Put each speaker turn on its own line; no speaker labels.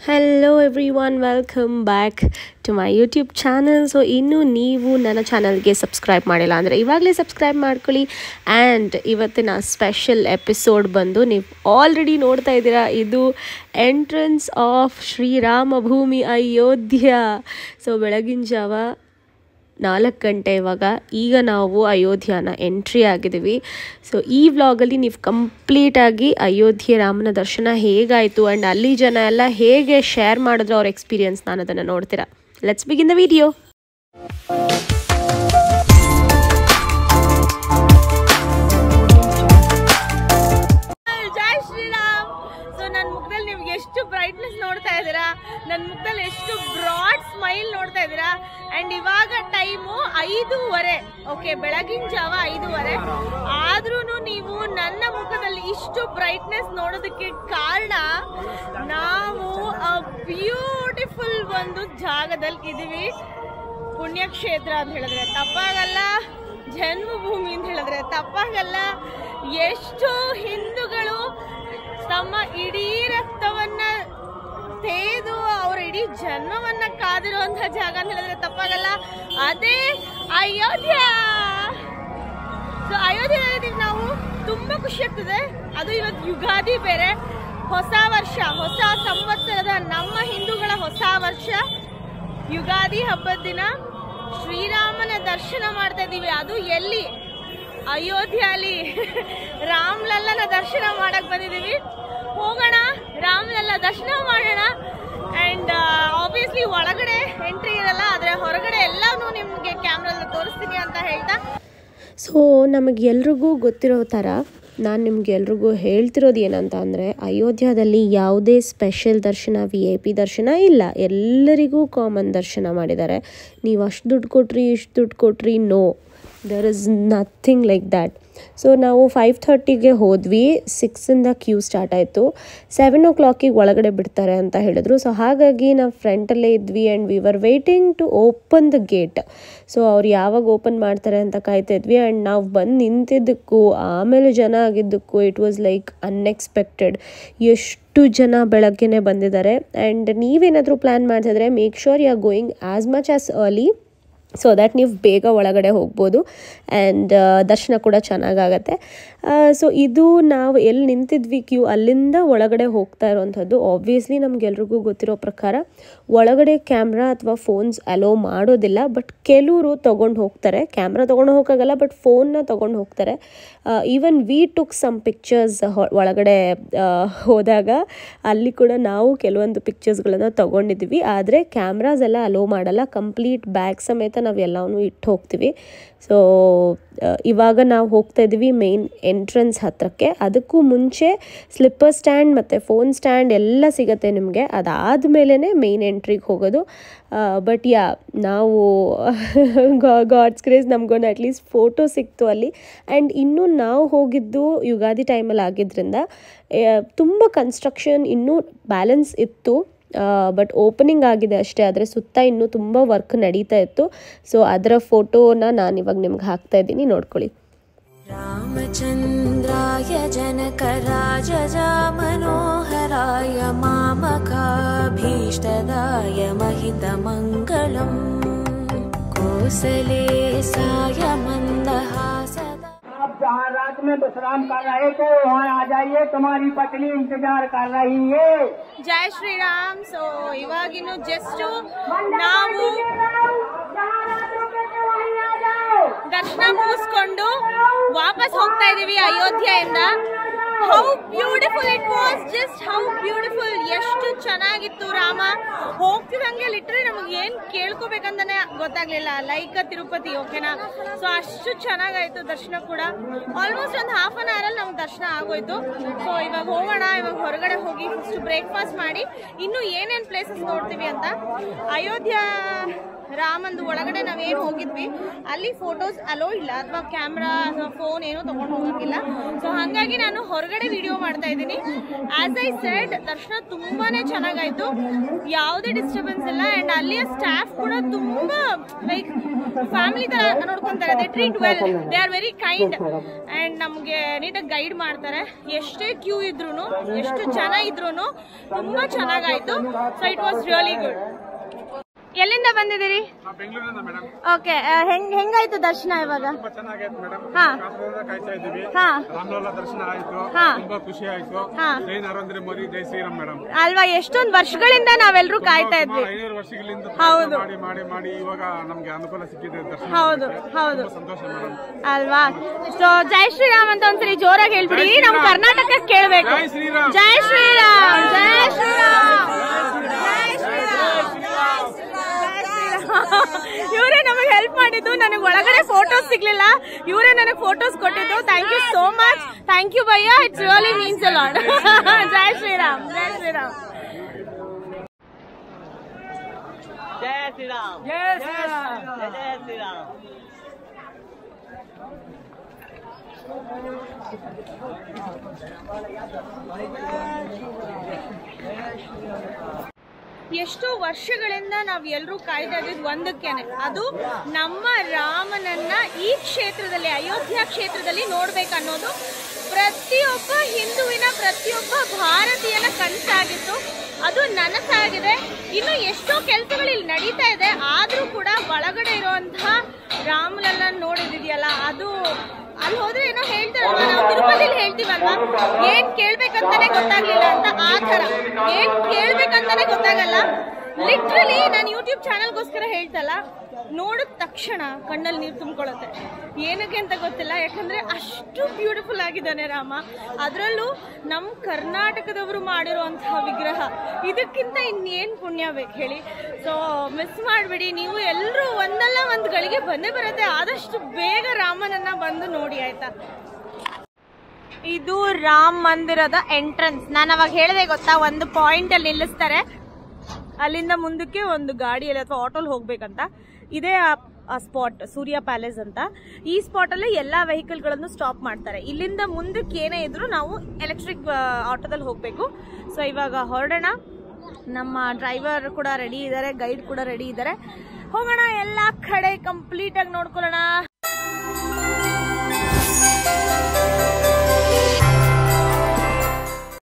Hello every one welcome back to my YouTube channel so ಇನ್ನೂ ನೀವು ನನ್ನ ಚಾನಲ್ಗೆ ಸಬ್ಸ್ಕ್ರೈಬ್ ಮಾಡಿಲ್ಲ ಅಂದರೆ ಇವಾಗಲೇ ಸಬ್ಸ್ಕ್ರೈಬ್ ಮಾಡ್ಕೊಳ್ಳಿ ಆ್ಯಂಡ್ ಇವತ್ತಿನ ಸ್ಪೆಷಲ್ ಎಪಿಸೋಡ್ ಬಂದು ನೀವು ಆಲ್ರೆಡಿ ನೋಡ್ತಾ ಇದ್ದೀರಾ ಇದು ಎಂಟ್ರೆನ್ಸ್ ಆಫ್ ಶ್ರೀರಾಮ ಭೂಮಿ ಅಯೋಧ್ಯ ಸೊ ಬೆಳಗಿನ ಜಾವ ನಾಲ್ಕು ಗಂಟೆ ಇವಾಗ ಈಗ ನಾವು ಅಯೋಧ್ಯನ ಎಂಟ್ರಿ ಆಗಿದ್ದೀವಿ ಸೊ ಈ ವ್ಲಾಗಲ್ಲಿ ನೀವು ಕಂಪ್ಲೀಟಾಗಿ ಅಯೋಧ್ಯೆ ರಾಮನ ದರ್ಶನ ಹೇಗಾಯಿತು ಆ್ಯಂಡ್ ಅಲ್ಲಿ ಜನ ಎಲ್ಲ ಹೇಗೆ ಶೇರ್ ಮಾಡಿದ್ರು ಅವ್ರ ಎಕ್ಸ್ಪೀರಿಯನ್ಸ್ ನಾನು ಅದನ್ನು ನೋಡ್ತೀರಾ ಲೆಟ್ಸ್ ಬಿಗಿನ್ ದ ವಿಡಿಯೋ
ಜೈ ಶ್ರೀರಾಮ್ ಸೊ ನನ್ನ ಮುಖದಲ್ಲಿ ನೀವು ಎಷ್ಟು ಬ್ರೈಟ್ನೆಸ್ ನೋಡ್ತಾ ಇದ್ದೀರಾ ನನ್ನ ಮುಖದಲ್ಲಿ ಎಷ್ಟು ಬ್ರಾಡ್ ಸ್ಮೈಲ್ ನೋಡ್ತಾ ಇದ್ದೀರಾ ಅಂಡ್ ಇವಾಗ ಟೈಮು ಐದೂವರೆ ಓಕೆ ಬೆಳಗಿನ ಜಾವ ಐದೂವರೆ ಆದ್ರೂ ನೀವು ನನ್ನ ಮುಖದಲ್ಲಿ ಇಷ್ಟು ಬ್ರೈಟ್ನೆಸ್ ನೋಡೋದಕ್ಕೆ ಕಾರಣ ನಾವು ಬ್ಯೂಟಿಫುಲ್ ಒಂದು ಜಾಗದಲ್ಲಿ ಇದೀವಿ ಪುಣ್ಯಕ್ಷೇತ್ರ ಅಂತ ಹೇಳಿದ್ರೆ ತಪ್ಪಾಗಲ್ಲ ಜನ್ಮಭೂಮಿ ಅಂತ ಹೇಳಿದ್ರೆ ತಪ್ಪಾಗಲ್ಲ ಎಷ್ಟು ಹಿಂದೂಗಳು ತಮ್ಮ ಇಡೀ ರಕ್ತವನ್ನ ತೇದು ಅವರ ಇಡೀ ಜನ್ಮವನ್ನ ಕಾದಿರುವಂತಹ ಜಾಗ ಅಂತ ಹೇಳಿದ್ರೆ ತಪ್ಪಾಗಲ್ಲ ಅದೇ ಅಯೋಧ್ಯ ಸೊ ಅಯೋಧ್ಯೆಯಲ್ಲಿ ನಾವು ತುಂಬಾ ಖುಷಿ ಆಗ್ತದೆ ಅದು ಇವತ್ತು ಯುಗಾದಿ ಬೇರೆ ಹೊಸ ವರ್ಷ ಹೊಸ ಸಂವತ್ಸರದ ನಮ್ಮ ಹಿಂದೂಗಳ ಹೊಸ ವರ್ಷ ಯುಗಾದಿ ಹಬ್ಬದ ದಿನ ಶ್ರೀರಾಮನ ದರ್ಶನ ಮಾಡ್ತಾ ಇದ್ದೀವಿ ಅದು ಎಲ್ಲಿ ಅಯೋಧ್ಯೆಯಲ್ಲಿ ರಾಮ್ಲಲ್ಲನ ದರ್ಶನ ಮಾಡಕ್ ಬಂದಿದ್ದೀವಿ ಹೋಗೋಣ ರಾಮ್ಲಲ್ಲ ದರ್ಶನ ಮಾಡೋಣ ಅಂಡ್ ಆಬ್ವಿಯಸ್ಲಿ ಒಳಗಡೆ ಎಂಟ್ರಿ ಇರಲ್ಲ ಆದ್ರೆ ಹೊರಗಡೆ ಎಲ್ಲಾನು ನಿಮ್ಗೆ ಕ್ಯಾಮ್ರಲ್ಲಿ ತೋರಿಸ್ತೀನಿ ಅಂತ ಹೇಳ್ತಾ
ಸೊ ನಮಗೆಲ್ರಿಗೂ ಗೊತ್ತಿರೋ ಥರ ನಾನು ನಿಮ್ಗೆ ಎಲ್ರಿಗೂ ಹೇಳ್ತಿರೋದು ಏನಂತ ಅಂದರೆ ಅಯೋಧ್ಯದಲ್ಲಿ ಯಾವುದೇ ಸ್ಪೆಷಲ್ ದರ್ಶನ ವಿ ಐ ಪಿ ದರ್ಶನ ಇಲ್ಲ ಎಲ್ಲರಿಗೂ ಕಾಮನ್ ದರ್ಶನ ಮಾಡಿದ್ದಾರೆ ನೀವು ಅಷ್ಟು ದುಡ್ಡು ಕೊಟ್ರಿ ಇಷ್ಟು ದುಡ್ಡು ಕೊಟ್ರಿ no there is nothing like that so ನಾವು ಫೈವ್ ಥರ್ಟಿಗೆ ಹೋದ್ವಿ ಸಿಕ್ಸಿಂದ ಕ್ಯೂ ಸ್ಟಾರ್ಟ್ ಆಯಿತು ಸೆವೆನ್ ಓ ಕ್ಲಾಕಿಗೆ ಒಳಗಡೆ ಬಿಡ್ತಾರೆ ಅಂತ ಹೇಳಿದ್ರು ಸೊ ಹಾಗಾಗಿ ನಾವು ಫ್ರಂಟಲ್ಲೇ ಇದ್ವಿ and we were waiting to open the gate so ಅವ್ರು ಯಾವಾಗ ಓಪನ್ ಮಾಡ್ತಾರೆ ಅಂತ ಕಾಯ್ತಾ ಇದ್ವಿ ಆ್ಯಂಡ್ ನಾವು ಬಂದು ನಿಂತಿದ್ದಕ್ಕೂ ಆಮೇಲೆ ಜನ ಆಗಿದ್ದಕ್ಕೂ ಇಟ್ ವಾಸ್ ಲೈಕ್ ಅನ್ಎಕ್ಸ್ಪೆಕ್ಟೆಡ್ ಎಷ್ಟು ಜನ ಬೆಳಗ್ಗೆನೆ ಬಂದಿದ್ದಾರೆ ಆ್ಯಂಡ್ ನೀವೇನಾದರೂ ಪ್ಲ್ಯಾನ್ ಮಾಡ್ತಿದ್ರೆ make sure you are going as much as early so that ನೀವು ಬೇಗ ಒಳಗಡೆ ಹೋಗ್ಬೋದು ಆ್ಯಂಡ್ ದರ್ಶನ ಕೂಡ ಚೆನ್ನಾಗಾಗತ್ತೆ ಸೊ ಇದು ನಾವು ಎಲ್ಲಿ ನಿಂತಿದ್ವಿ ಕ್ಯೂ ಅಲ್ಲಿಂದ ಒಳಗಡೆ ಹೋಗ್ತಾ ಇರೋವಂಥದ್ದು ಆಬ್ವಿಯಸ್ಲಿ ನಮಗೆಲ್ರಿಗೂ ಗೊತ್ತಿರೋ ಪ್ರಕಾರ ಒಳಗಡೆ ಕ್ಯಾಮ್ರಾ ಅಥವಾ ಫೋನ್ಸ್ ಅಲೋ ಮಾಡೋದಿಲ್ಲ ಬಟ್ ಕೆಲವರು ತೊಗೊಂಡು ಹೋಗ್ತಾರೆ ಕ್ಯಾಮ್ರಾ ತೊಗೊಂಡು ಹೋಗೋಕ್ಕಾಗಲ್ಲ ಬಟ್ ಫೋನ್ನ ತೊಗೊಂಡು ಹೋಗ್ತಾರೆ even we took some pictures ಒಳಗಡೆ ಹೋದಾಗ ಅಲ್ಲಿ ಕೂಡ ನಾವು ಕೆಲವೊಂದು ಪಿಕ್ಚರ್ಸ್ಗಳನ್ನು ತೊಗೊಂಡಿದ್ವಿ ಆದರೆ ಕ್ಯಾಮ್ರಾಸ್ ಎಲ್ಲ ಅಲೋ ಮಾಡಲ್ಲ ಕಂಪ್ಲೀಟ್ ಬ್ಯಾಗ್ ಸಮೇತ ನಾವು ಎಲ್ಲವನ್ನೂ ಇಟ್ಟು ಹೋಗ್ತೀವಿ ಸೊ ಇವಾಗ ನಾವು ಹೋಗ್ತಾ ಇದ್ದೀವಿ ಮೇನ್ ಎಂಟ್ರೆನ್ಸ್ ಹತ್ರಕ್ಕೆ ಅದಕ್ಕೂ ಮುಂಚೆ ಸ್ಲಿಪ್ಪರ್ ಸ್ಟ್ಯಾಂಡ್ ಮತ್ತು ಫೋನ್ ಸ್ಟ್ಯಾಂಡ್ ಎಲ್ಲ ಸಿಗುತ್ತೆ ನಿಮಗೆ ಅದಾದಮೇಲೆ ಮೇನ್ ಎಂಟ್ರಿಗೆ ಹೋಗೋದು ಬಟ್ ಯಾ ನಾವು ಗಾಡ್ಸ್ ಕ್ರೇಜ್ ನಮಗೊಂದು ಅಟ್ಲೀಸ್ಟ್ ಫೋಟೋ ಸಿಕ್ತು ಅಲ್ಲಿ ಆ್ಯಂಡ್ ಇನ್ನೂ ನಾವು ಹೋಗಿದ್ದು ಯುಗಾದಿ ಟೈಮಲ್ಲಿ ಆಗಿದ್ದರಿಂದ ತುಂಬ ಕನ್ಸ್ಟ್ರಕ್ಷನ್ ಇನ್ನೂ ಬ್ಯಾಲೆನ್ಸ್ ಇತ್ತು ಬಟ್ ಓಪನಿಂಗ್ ಆಗಿದೆ ಅಷ್ಟೇ ಆದರೆ ಸುತ್ತ ಇನ್ನೂ ತುಂಬ ವರ್ಕ್ ನಡೀತಾ ಇತ್ತು ಸೊ ಅದರ ಫೋಟೋನ ನಾನು ಇವಾಗ ನಿಮ್ಗೆ ಹಾಕ್ತಾ ಇದ್ದೀನಿ ನೋಡ್ಕೊಳ್ಳಿ
रामचन्द्राय जनकराजजामनोहराय मामकाभीष्टदाय महितमङ्गलम् कोसलेशाय मन्दहासदा
आप जहाँ रात में विश्राम कर रहे थे वहाँ आ जाइए तुम्हारी पत्नी इंतजार कर रही है
ಜೈ ಶ್ರೀರಾಮ್ ಸೊ ಇವಾಗಿನ್ನು ಜಸ್ಟ್ ನಾವು ದರ್ಶನ ಮುಗಿಸ್ಕೊಂಡು ವಾಪಸ್ ಹೋಗ್ತಾ ಇದೀವಿ ಅಯೋಧ್ಯೆಯಿಂದ how beautiful it was just how beautiful ಎಷ್ಟು ಚೆನ್ನಾಗಿತ್ತು ರಾಮ ಹೋಗ್ತಿದಂಗೆ ಲಿಟ್ರಲಿ ನಮಗೆ ಏನ್ ಕೇಳ್ಕೊಬೇಕಂತಾನೆ ಗೊತ್ತಾಗ್ಲಿಲ್ಲ ಲೈಕ್ ತಿರುಪತಿ ಓಕೆನಾ ಸೊ ಅಷ್ಟು ಚೆನ್ನಾಗಾಯ್ತು ದರ್ಶನ ಕೂಡ ಆಲ್ಮೋಸ್ಟ್ ಒಂದು ಹಾಫ್ ಅನ್ ಅವರ್ ಅಲ್ಲಿ ನಮ್ಗೆ ದರ್ಶನ ಆಗೋಯ್ತು ಸೊ ಇವಾಗ ಹೋಗೋಣ ಇವಾಗ ಹೊರಗಡೆ ಹೋಗಿ ಫಸ್ಟ್ ಬ್ರೇಕ್ಫಾಸ್ಟ್ ಮಾಡಿ ಇನ್ನು ಏನೇನ್ ಪ್ಲೇಸಸ್ ನೋಡ್ತೀವಿ ಅಂತ ಅಯೋಧ್ಯ ರಾಮಂದು ಒಳಗಡೆ ನಾವೇನು ಹೋಗಿದ್ವಿ ಅಲ್ಲಿ ಫೋಟೋಸ್ ಅಲೋ ಇಲ್ಲ ಅಥವಾ ಕ್ಯಾಮ್ರಾ ಅಥವಾ ಫೋನ್ ಏನೂ ತೊಗೊಂಡು ಹೋಗಂಗಿಲ್ಲ ಸೊ ಹಾಗಾಗಿ ನಾನು ಹೊರಗಡೆ ವಿಡಿಯೋ ಮಾಡ್ತಾ ಇದ್ದೀನಿ ಆಸ್ ಐ ಸೆಡ್ ದರ್ಶನ ತುಂಬಾನೇ ಚೆನ್ನಾಗಾಯ್ತು ಯಾವುದೇ ಡಿಸ್ಟರ್ಬೆನ್ಸ್ ಇಲ್ಲ ಆ್ಯಂಡ್ ಅಲ್ಲಿಯ ಸ್ಟಾಫ್ ಕೂಡ ತುಂಬ ಲೈಕ್ ಫ್ಯಾಮಿಲಿ ಥರ ನೋಡ್ಕೊಂತಾರೆ they treat well they are very kind and ನಮಗೆ ನೀಟಾಗಿ ಗೈಡ್ ಮಾಡ್ತಾರೆ ಎಷ್ಟೇ ಕ್ಯೂ ಇದ್ರು ಎಷ್ಟು ಜನ ಇದ್ರು ತುಂಬ ಚೆನ್ನಾಗಾಯ್ತು so it was really good ಎಲ್ಲಿಂದ ಬಂದಿದ್ದೀರಿ
ನಾವು ಬೆಂಗಳೂರಿಂದ ಮೇಡಮ್
ಓಕೆ ಹೆಂಗ್ ಹೆಂಗಾಯ್ತು ದರ್ಶನ ಇವಾಗ
ತುಂಬಾ ಚೆನ್ನಾಗೈತೆ ಮೇಡಮ್
ಹಾ.
ಕಾಸರಗೋಡಿಂದ ಕಾಯ್ತಾ ಇದ್ದೀವಿ
ಹಾ.
ರಾಮಲಲ್ಲ ದರ್ಶನ ಆಯ್ತು
ಹಾ.
ತುಂಬಾ ಖುಷಿ ಆಯ್ತು
ಹಾ.
ಜೈ ನರೇಂದ್ರ ಮೋದಿ ಜೈ ಶ್ರೀರಾಮ್ ಮೇಡಮ್
ಅಲ್ವಾ ಎಷ್ಟೊಂದು ವರ್ಷಗಳಿಂದ ನಾವೆಲ್ಲರೂ ಕಾಯ್ತಾ ಇದ್ವಿ
ಐನೂರು ವರ್ಷಗಳಿಂದ
ಹೌದು.
ಪ್ರಯತ್ನ ಮಾಡಿ ಮಾಡಿ ಮಾಡಿ ಇವಾಗ ನಮ್ಗೆ ಅನುಕೂಲ ಸಿಕ್ಕಿದೆ ದರ್ಶನ
ಹೌದು
ಮಾಡೋದಕ್ಕೆ.
ಹೌದು
ತುಂಬಾ ಸಂತೋಷ ಮೇಡಮ್
ಅಲ್ವಾ ಸೊ ಜೈ ಶ್ರೀರಾಮ್ ಅಂತ ಒಂದ್ಸರಿ ಜೋರಾಗಿ ಹೇಳ್ಬಿಡಿ
ಜೈ
ನಮ್
ಶ್ರೀರಾಮ್.
ಕರ್ನಾಟಕಕ್ಕೆ ಕೇಳ್ಬೇಕು
ಜೈ ಶ್ರೀರಾಮ್.
ಜೈ ಶ್ರೀರಾಮ್ ಜೈ ಶ್ರೀರಾಮ್ ಜೈ ಶ್ರೀರಾಮ್ ಇವರೇ ನಮಗೆ ಹೆಲ್ಪ್ ಮಾಡಿದ್ದು ನನಗೆ ಒಳಗಡೆ ಫೋಟೋಸ್ ಸಿಗ್ಲಿಲ್ಲ ಇವರೇ ನನಗೆ ಫೋಟೋಸ್ ಕೊಟ್ಟಿದ್ದು thank you so much thank you ಭಯ್ಯ it's really means a lot ಜೈ ಶ್ರೀರಾಮ್ ಜೈ ಶ್ರೀರಾಮ್ ಎಷ್ಟೋ ವರ್ಷಗಳಿಂದ ನಾವು ಎಲ್ಲರೂ ಕಾಯ್ತಾ ಇದ್ದಿದ್ದು ಒಂದಕ್ಕೇನೆ ಅದು ನಮ್ಮ ರಾಮನನ್ನ ಈ ಕ್ಷೇತ್ರದಲ್ಲಿ ಅಯೋಧ್ಯ ಕ್ಷೇತ್ರದಲ್ಲಿ ನೋಡ್ಬೇಕನ್ನೋದು ಪ್ರತಿಯೊಬ್ಬ ಹಿಂದುವಿನ ಪ್ರತಿಯೊಬ್ಬ ಭಾರತೀಯನ ಕನಸಾಗಿತ್ತು ಅದು ನನಸಾಗಿದೆ ಇನ್ನು ಎಷ್ಟೋ ಕೆಲಸಗಳು ಇಲ್ಲಿ ನಡೀತಾ ಇದೆ ಆದರೂ ಕೂಡ ಒಳಗಡೆ ಇರುವಂತಹ ರಾಮಲಲ್ಲ ನೋಡಿದಿದೆಯಲ್ಲ ಅದು ಅಲ್ಲಿ ಹೋದ್ರೆ ಏನೋ ಹೇಳ್ತಾರಲ್ವಾ ನಾವು ತಿರುಪತಿಲಿ ಹೇಳ್ತೀವಲ್ವಾ ಏನ್ ಕೇಳ್ಬೇಕಂತಾನೆ ಗೊತ್ತಾಗ್ಲಿಲ್ಲ ಅಂತ ಆ ಥರ ಏನ್ ಕೇಳ್ಬೇಕಂತಾನೆ ಗೊತ್ತಾಗಲ್ಲ ಲಿಟ್ರಲಿ ನಾನು ಯೂಟ್ಯೂಬ್ ಚಾನಲ್ಗೋಸ್ಕರ ಹೇಳ್ತಲ್ಲ ನೋಡಿದ ತಕ್ಷಣ ಕಣ್ಣಲ್ಲಿ ನೀರು ತುಂಬಿಕೊಳ್ಳುತ್ತೆ ಏನಕ್ಕೆ ಅಂತ ಗೊತ್ತಿಲ್ಲ ಯಾಕಂದ್ರೆ ಅಷ್ಟು ಬ್ಯೂಟಿಫುಲ್ ಆಗಿದ್ದಾನೆ ರಾಮ ಅದರಲ್ಲೂ ನಮ್ಮ ಕರ್ನಾಟಕದವರು ಮಾಡಿರುವಂತಹ ವಿಗ್ರಹ ಇದಕ್ಕಿಂತ ಇನ್ನೇನು ಪುಣ್ಯ ಬೇಕು ಹೇಳಿ ಸೊ ಮಿಸ್ ಮಾಡಿಬಿಡಿ ನೀವು ಎಲ್ಲರೂ ಒಂದಲ್ಲ ಒಂದು ಗಳಿಗೆ ಬಂದೇ ಬರುತ್ತೆ ಆದಷ್ಟು ಬೇಗ ರಾಮನನ್ನ ಬಂದು ನೋಡಿ ಆಯ್ತಾ ಇದು ರಾಮ್ ಮಂದಿರದ ಎಂಟ್ರೆನ್ಸ್ ನಾನು ಅವಾಗ ಹೇಳಿದೆ ಗೊತ್ತಾ ಒಂದು ಪಾಯಿಂಟ್ ಅಲ್ಲಿ ನಿಲ್ಲಿಸ್ತಾರೆ ಅಲ್ಲಿಂದ ಮುಂದಕ್ಕೆ ಒಂದು ಗಾಡಿಯಲ್ಲಿ ಅಥವಾ ಆಟೋಲ್ಲಿ ಹೋಗ್ಬೇಕಂತ ಇದೇ ಆ ಸ್ಪಾಟ್ ಸೂರ್ಯ ಪ್ಯಾಲೇಸ್ ಅಂತ ಈ ಸ್ಪಾಟ್ ಅಲ್ಲಿ ಎಲ್ಲಾ ವೆಹಿಕಲ್ಗಳನ್ನು ಸ್ಟಾಪ್ ಮಾಡ್ತಾರೆ ಇಲ್ಲಿಂದ ಮುಂದಕ್ಕೆ ಏನೇ ಇದ್ರು ನಾವು ಎಲೆಕ್ಟ್ರಿಕ್ ಆಟೋದಲ್ಲಿ ಹೋಗ್ಬೇಕು ಸೊ ಇವಾಗ ಹೊರಡೋಣ ನಮ್ಮ ಡ್ರೈವರ್ ಕೂಡ ರೆಡಿ ಇದ್ದಾರೆ ಗೈಡ್ ಕೂಡ ರೆಡಿ ಇದ್ದಾರೆ ಹೋಗೋಣ ಎಲ್ಲ ಕಡೆ ಕಂಪ್ಲೀಟ್ ಆಗಿ ನೋಡ್ಕೊಳ್ಳೋಣ